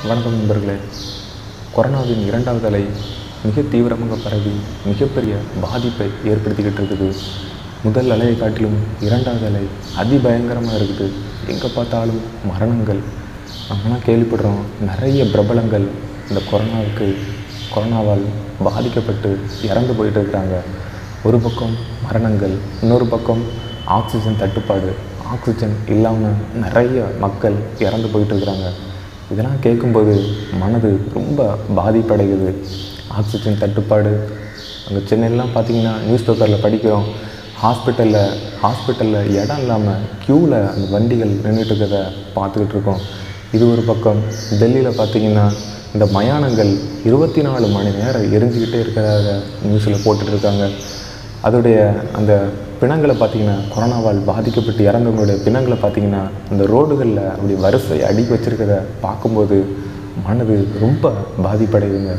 வணக்கம் நண்பர்களே கொரோனாவின் இரண்டாவது அலை மிக தீவிரமாக பரவி மிகப்பெரிய பாதிப்பை ஏற்படுத்திக்கிட்டு இருக்குது முதல் அலையை காட்டிலும் இரண்டாவது அலை அதிபயங்கரமாக இருக்குது எங்கே பார்த்தாலும் மரணங்கள் நம்மளாம் கேள்விப்படுறோம் நிறைய பிரபலங்கள் இந்த கொரோனாவுக்கு கொரோனாவால் பாதிக்கப்பட்டு இறந்து போயிட்டு இருக்கிறாங்க ஒரு பக்கம் மரணங்கள் இன்னொரு பக்கம் ஆக்சிஜன் தட்டுப்பாடு ஆக்சிஜன் இல்லாமல் நிறைய மக்கள் இறந்து போயிட்டு இருக்கிறாங்க இதெல்லாம் கேட்கும்போது மனது ரொம்ப பாதிப்படையுது ஆக்சிஜன் தட்டுப்பாடு அங்கே சென்னையிலலாம் பார்த்தீங்கன்னா நியூஸ் பேப்பரில் படிக்கிறோம் ஹாஸ்பிட்டலில் ஹாஸ்பிட்டலில் இடம் இல்லாமல் க்யூவில் அந்த வண்டிகள் நின்றுட்டு இருக்கிறத பார்த்துக்கிட்டு இருக்கோம் இது ஒரு பக்கம் டெல்லியில் பார்த்தீங்கன்னா இந்த மயானங்கள் இருபத்தி நாலு மணி நேரம் எரிஞ்சுக்கிட்டே இருக்கிறதாக நியூஸில் போட்டுட்டு இருக்காங்க அதோடைய அந்த பிணங்களை பார்த்தீங்கன்னா கொரோனாவால் பாதிக்கப்பட்டு இறந்தவங்களுடைய பிணங்களை பார்த்தீங்கன்னா அந்த ரோடுகளில் அப்படி வரிசை அடுக்கி வச்சிருக்கிறத பார்க்கும்போது மனது ரொம்ப பாதிப்படையுதுங்க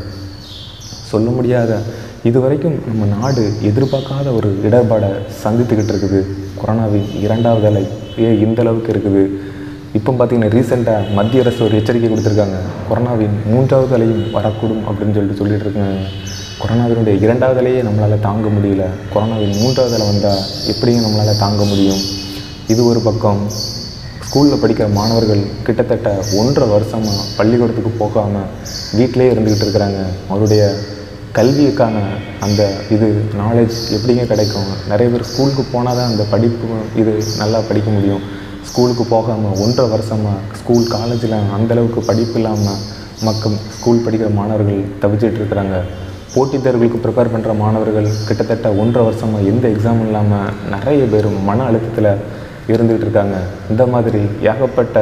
சொல்ல முடியாத இது வரைக்கும் நம்ம நாடு எதிர்பார்க்காத ஒரு இடர்பாடை சந்தித்துக்கிட்டு இருக்குது கொரோனாவின் இரண்டாவது அலை ஏன் இந்த அளவுக்கு இருக்குது இப்போ பார்த்தீங்கன்னா ரீசெண்டாக மத்திய அரசு ஒரு எச்சரிக்கை கொடுத்துருக்காங்க கொரோனாவின் மூன்றாவது அலையும் வரக்கூடும் அப்படின்னு சொல்லிட்டு சொல்லிட்டு இருக்காங்க கொரோனாவினுடைய இரண்டாவது அலையே நம்மளால் தாங்க முடியல கொரோனாவின் மூன்றாவது அலை வந்தால் எப்படியும் நம்மளால் தாங்க முடியும் இது ஒரு பக்கம் ஸ்கூலில் படிக்கிற மாணவர்கள் கிட்டத்தட்ட ஒன்றரை வருஷமாக பள்ளிக்கூடத்துக்கு போகாமல் வீட்டிலே இருந்துக்கிட்டு இருக்கிறாங்க அவருடைய கல்விக்கான அந்த இது நாலேஜ் எப்படிங்க கிடைக்கும் நிறைய பேர் ஸ்கூலுக்கு போனால் தான் அந்த படிப்பு இது நல்லா படிக்க முடியும் ஸ்கூலுக்கு போகாமல் ஒன்றரை வருஷமாக ஸ்கூல் காலேஜில் அந்தளவுக்கு படிப்பு இல்லாமல் மக்கள் ஸ்கூல் படிக்கிற மாணவர்கள் தவிச்சிட்டு இருக்கிறாங்க போட்டித் தேர்வுகளுக்கு ப்ரிப்பேர் பண்ணுற மாணவர்கள் கிட்டத்தட்ட ஒன்றரை வருஷமாக எந்த எக்ஸாம் இல்லாமல் நிறைய பேர் மன அழுத்தத்தில் இருந்துகிட்டு இருக்காங்க இந்த மாதிரி ஏகப்பட்ட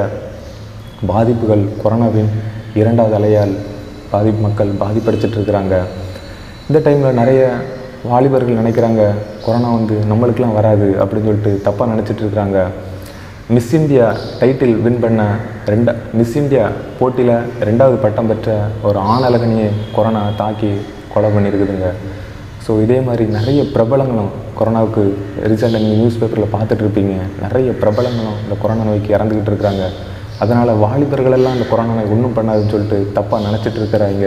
பாதிப்புகள் கொரோனாவின் இரண்டாவது அலையால் பாதிப்பு மக்கள் பாதிப்படைச்சிட்டு இருக்கிறாங்க இந்த டைமில் நிறைய வாலிபர்கள் நினைக்கிறாங்க கொரோனா வந்து நம்மளுக்கெல்லாம் வராது அப்படின்னு சொல்லிட்டு தப்பாக நினச்சிட்டு இருக்கிறாங்க மிஸ் இந்தியா டைட்டில் வின் பண்ண ரெண்டா மிஸ் இந்தியா போட்டியில் ரெண்டாவது பட்டம் பெற்ற ஒரு ஆண் அழகனையே கொரோனா தாக்கி கொலை பண்ணியிருக்குதுங்க ஸோ இதே மாதிரி நிறைய பிரபலங்களும் கொரோனாவுக்கு ரீசெண்டாக நீங்கள் நியூஸ் பேப்பரில் பார்த்துட்டு இருப்பீங்க நிறைய பிரபலங்களும் இந்த கொரோனா நோய்க்கு இறந்துக்கிட்டு இருக்கிறாங்க அதனால் வாலிபர்களெல்லாம் இந்த கொரோனா நோய் ஒன்றும் பண்ணாதுன்னு சொல்லிட்டு தப்பாக நினச்சிட்டு இருக்கிறாங்க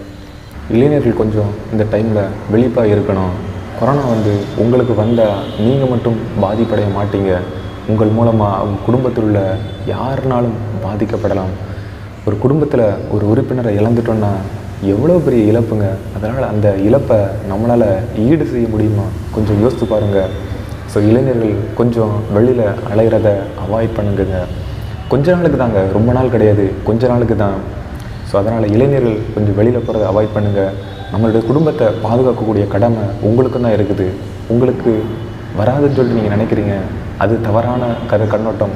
இளைஞர்கள் கொஞ்சம் இந்த டைமில் விழிப்பாக இருக்கணும் கொரோனா வந்து உங்களுக்கு வந்தால் நீங்கள் மட்டும் பாதிப்படைய மாட்டீங்க உங்கள் மூலமாக உங்கள் குடும்பத்தில் உள்ள யாருனாலும் பாதிக்கப்படலாம் ஒரு குடும்பத்தில் ஒரு உறுப்பினரை இழந்துட்டோன்னா எவ்வளோ பெரிய இழப்புங்க அதனால் அந்த இழப்பை நம்மளால் ஈடு செய்ய முடியுமா கொஞ்சம் யோசித்து பாருங்கள் ஸோ இளைஞர்கள் கொஞ்சம் வெளியில் அலைகிறத அவாய்ட் பண்ணுங்கங்க கொஞ்ச நாளுக்கு தாங்க ரொம்ப நாள் கிடையாது கொஞ்ச நாளுக்கு தான் ஸோ அதனால் இளைஞர்கள் கொஞ்சம் வெளியில் போகிறத அவாய்ட் பண்ணுங்கள் நம்மளுடைய குடும்பத்தை பாதுகாக்கக்கூடிய கடமை உங்களுக்கு தான் இருக்குது உங்களுக்கு வராதுன்னு சொல்லிட்டு நீங்கள் நினைக்கிறீங்க அது தவறான கரு கண்ணோட்டம்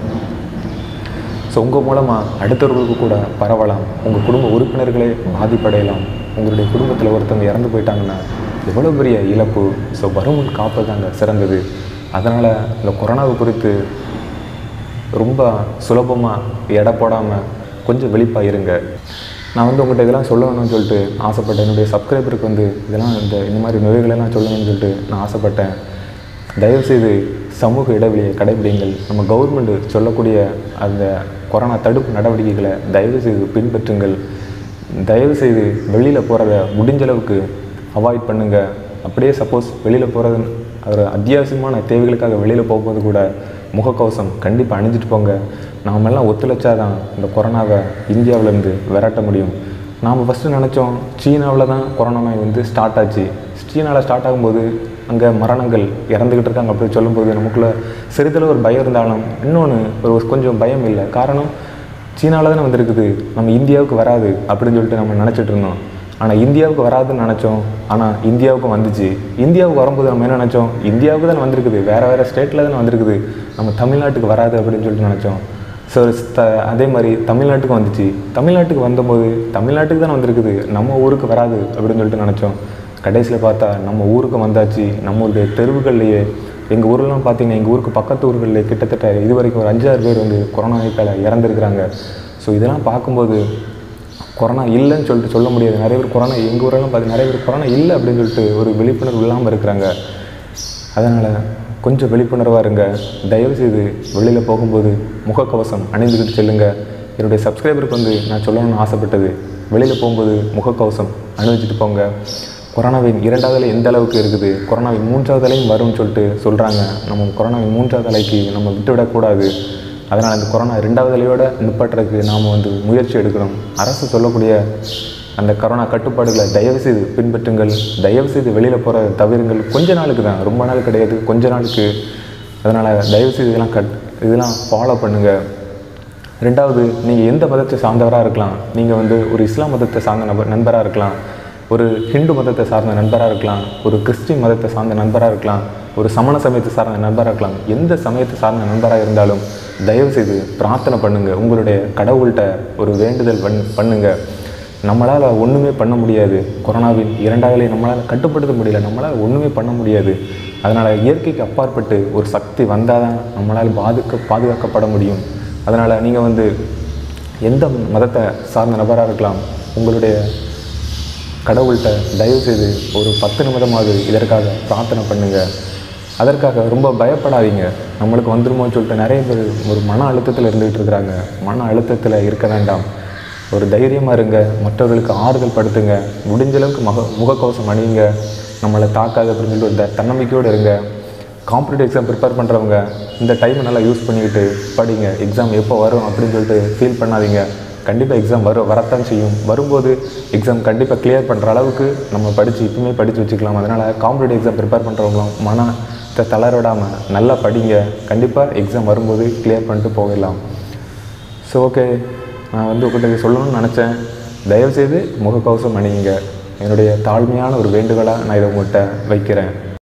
ஸோ உங்கள் மூலமாக அடுத்தவர்களுக்கு கூட பரவலாம் உங்கள் குடும்ப உறுப்பினர்களே பாதிப்படையலாம் உங்களுடைய குடும்பத்தில் ஒருத்தவங்க இறந்து போயிட்டாங்கன்னா எவ்வளோ பெரிய இழப்பு ஸோ வருமுன் காப்பதாங்க சிறந்தது அதனால் இந்த கொரோனாவை குறித்து ரொம்ப சுலபமாக எடை போடாமல் கொஞ்சம் விழிப்பாக இருங்க நான் வந்து உங்கள்கிட்ட இதெல்லாம் சொல்லணும்னு சொல்லிட்டு ஆசைப்பட்டேன் என்னுடைய சப்ஸ்கிரைபருக்கு வந்து இதெல்லாம் இந்த இந்த மாதிரி நோய்களெல்லாம் சொல்லணும்னு சொல்லிட்டு நான் ஆசைப்பட்டேன் தயவுசெய்து சமூக இடைவெளியை கடைபிடிங்கள் நம்ம கவர்மெண்ட் சொல்லக்கூடிய அந்த கொரோனா தடுப்பு நடவடிக்கைகளை தயவுசெய்து பின்பற்றுங்கள் தயவுசெய்து வெளியில் போகிறத முடிஞ்ச அளவுக்கு அவாய்ட் பண்ணுங்கள் அப்படியே சப்போஸ் வெளியில் போகிறது ஒரு அத்தியாவசியமான தேவைகளுக்காக வெளியில் போகும்போது கூட முகக்கவசம் கண்டிப்பாக அணிஞ்சிட்டு போங்க நாமெல்லாம் ஒத்துழைச்சா தான் இந்த கொரோனாவை இந்தியாவிலேருந்து விரட்ட முடியும் நாம் ஃபஸ்ட்டு நினச்சோம் சீனாவில் தான் கொரோனா நோய் வந்து ஸ்டார்ட் ஆச்சு சீனாவில் ஸ்டார்ட் ஆகும்போது அங்கே மரணங்கள் இறந்துக்கிட்டு இருக்காங்க அப்படின்னு சொல்லும்போது நமக்குள்ளே சிறிதளவு ஒரு பயம் இருந்தாலும் இன்னொன்று ஒரு கொஞ்சம் பயம் இல்லை காரணம் சீனாவில் தானே வந்திருக்குது நம்ம இந்தியாவுக்கு வராது அப்படின்னு சொல்லிட்டு நம்ம நினச்சிட்டு இருந்தோம் ஆனால் இந்தியாவுக்கு வராதுன்னு நினச்சோம் ஆனால் இந்தியாவுக்கும் வந்துச்சு இந்தியாவுக்கு வரும்போது நம்ம என்ன நினச்சோம் இந்தியாவுக்கு தானே வந்திருக்குது வேறு வேறு ஸ்டேட்டில் தானே வந்திருக்குது நம்ம தமிழ்நாட்டுக்கு வராது அப்படின்னு சொல்லிட்டு நினச்சோம் ஸோ த அதே மாதிரி தமிழ்நாட்டுக்கு வந்துச்சு தமிழ்நாட்டுக்கு வந்தபோது தமிழ்நாட்டுக்கு தானே வந்திருக்குது நம்ம ஊருக்கு வராது அப்படின்னு சொல்லிட்டு நினச்சோம் கடைசியில் பார்த்தா நம்ம ஊருக்கு வந்தாச்சு நம்மளுடைய தெருவுகள்லையே எங்கள் ஊர்லாம் பார்த்தீங்கன்னா எங்கள் ஊருக்கு பக்கத்து ஊர்களில் கிட்டத்தட்ட இது வரைக்கும் ஒரு அஞ்சாறு பேர் வந்து கொரோனா நோய்க்கால இறந்துருக்குறாங்க ஸோ இதெல்லாம் பார்க்கும்போது கொரோனா இல்லைன்னு சொல்லிட்டு சொல்ல முடியாது நிறைய பேர் கொரோனா எங்கள் ஊரெல்லாம் பார்த்து நிறைய பேர் கொரோனா இல்லை அப்படின்னு சொல்லிட்டு ஒரு விழிப்புணர்வு இல்லாமல் இருக்கிறாங்க அதனால் கொஞ்சம் விழிப்புணர்வாக இருங்க தயவுசெய்து வெளியில் போகும்போது முகக்கவசம் அணிந்துக்கிட்டு செல்லுங்க என்னுடைய சப்ஸ்கிரைபருக்கு வந்து நான் சொல்லணும்னு ஆசைப்பட்டது வெளியில் போகும்போது முகக்கவசம் அணிவிச்சிட்டு போங்க கொரோனாவின் இரண்டாவது அலை எந்த அளவுக்கு இருக்குது கொரோனாவின் மூன்றாவது அலையும் வரும்னு சொல்லிட்டு சொல்கிறாங்க நம்ம கொரோனாவின் மூன்றாவது அலைக்கு நம்ம விட்டுவிடக்கூடாது அதனால் அந்த கொரோனா ரெண்டாவது அலையோட நிப்பாட்டுறதுக்கு நாம் வந்து முயற்சி எடுக்கணும் அரசு சொல்லக்கூடிய அந்த கொரோனா கட்டுப்பாடுகளை தயவு செய்து பின்பற்றுங்கள் தயவு செய்து வெளியில் போகிற தவிருங்கள் கொஞ்ச நாளுக்கு தான் ரொம்ப நாள் கிடையாது கொஞ்ச நாளுக்கு அதனால் தயவு செய்து இதெல்லாம் கட் இதெல்லாம் ஃபாலோ பண்ணுங்கள் ரெண்டாவது நீங்கள் எந்த மதத்தை சார்ந்தவராக இருக்கலாம் நீங்கள் வந்து ஒரு இஸ்லாம் மதத்தை சார்ந்த நபர் நண்பராக இருக்கலாம் ஒரு ஹிந்து மதத்தை சார்ந்த நண்பராக இருக்கலாம் ஒரு கிறிஸ்டின் மதத்தை சார்ந்த நண்பராக இருக்கலாம் ஒரு சமண சமயத்தை சார்ந்த நண்பராக இருக்கலாம் எந்த சமயத்தை சார்ந்த நண்பராக இருந்தாலும் தயவு செய்து பிரார்த்தனை பண்ணுங்கள் உங்களுடைய கடவுள்கிட்ட ஒரு வேண்டுதல் பண் பண்ணுங்கள் நம்மளால் ஒன்றுமே பண்ண முடியாது கொரோனாவின் இரண்டாவதை நம்மளால் கட்டுப்படுத்த முடியல நம்மளால் ஒன்றுமே பண்ண முடியாது அதனால் இயற்கைக்கு அப்பாற்பட்டு ஒரு சக்தி வந்தால் தான் நம்மளால் பாதுக்க பாதுகாக்கப்பட முடியும் அதனால் நீங்கள் வந்து எந்த மதத்தை சார்ந்த நபராக இருக்கலாம் உங்களுடைய கடவுள்கிட்ட தயவு செய்து ஒரு பத்து நிமிடமாவது இதற்காக பிரார்த்தனை பண்ணுங்கள் அதற்காக ரொம்ப பயப்படாதீங்க நம்மளுக்கு வந்துருமோன்னு சொல்லிட்டு நிறைய பேர் ஒரு மன அழுத்தத்தில் இருந்துகிட்டு இருக்கிறாங்க மன அழுத்தத்தில் இருக்க வேண்டாம் ஒரு தைரியமாக இருங்க மற்றவர்களுக்கு ஆறுதல் படுத்துங்க முடிஞ்ச அளவுக்கு முக முகக்கவசம் அணியுங்க நம்மளை தாக்காது அப்படின்னு சொல்லிட்டு ஒரு த- தன்னம்பிக்கையோடு இருங்க காம்படிட்டிவ் எக்ஸாம் ப்ரிப்பேர் பண்ணுறவங்க இந்த டைமை நல்லா யூஸ் பண்ணிக்கிட்டு படிங்க எக்ஸாம் எப்போ வரும் அப்படின்னு சொல்லிட்டு ஃபீல் பண்ணாதீங்க கண்டிப்பாக எக்ஸாம் வரும் வரத்தான் செய்யும் வரும்போது எக்ஸாம் கண்டிப்பாக கிளியர் பண்ணுற அளவுக்கு நம்ம படித்து இப்பவுமே படித்து வச்சுக்கலாம் அதனால் காம்படிட்டிவ் எக்ஸாம் ப்ரிப்பேர் பண்ணுறவங்களும் மனத்தை தளர விடாமல் நல்லா படிங்க கண்டிப்பாக எக்ஸாம் வரும்போது கிளியர் பண்ணிட்டு போயிடலாம் ஸோ ஓகே நான் வந்து உங்கள்கிட்ட இதை சொல்லணும்னு நினச்சேன் தயவுசெய்து முகக்கவசம் அணியுங்க என்னுடைய தாழ்மையான ஒரு வேண்டுகோளாக நான் இதை உங்கள்கிட்ட வைக்கிறேன்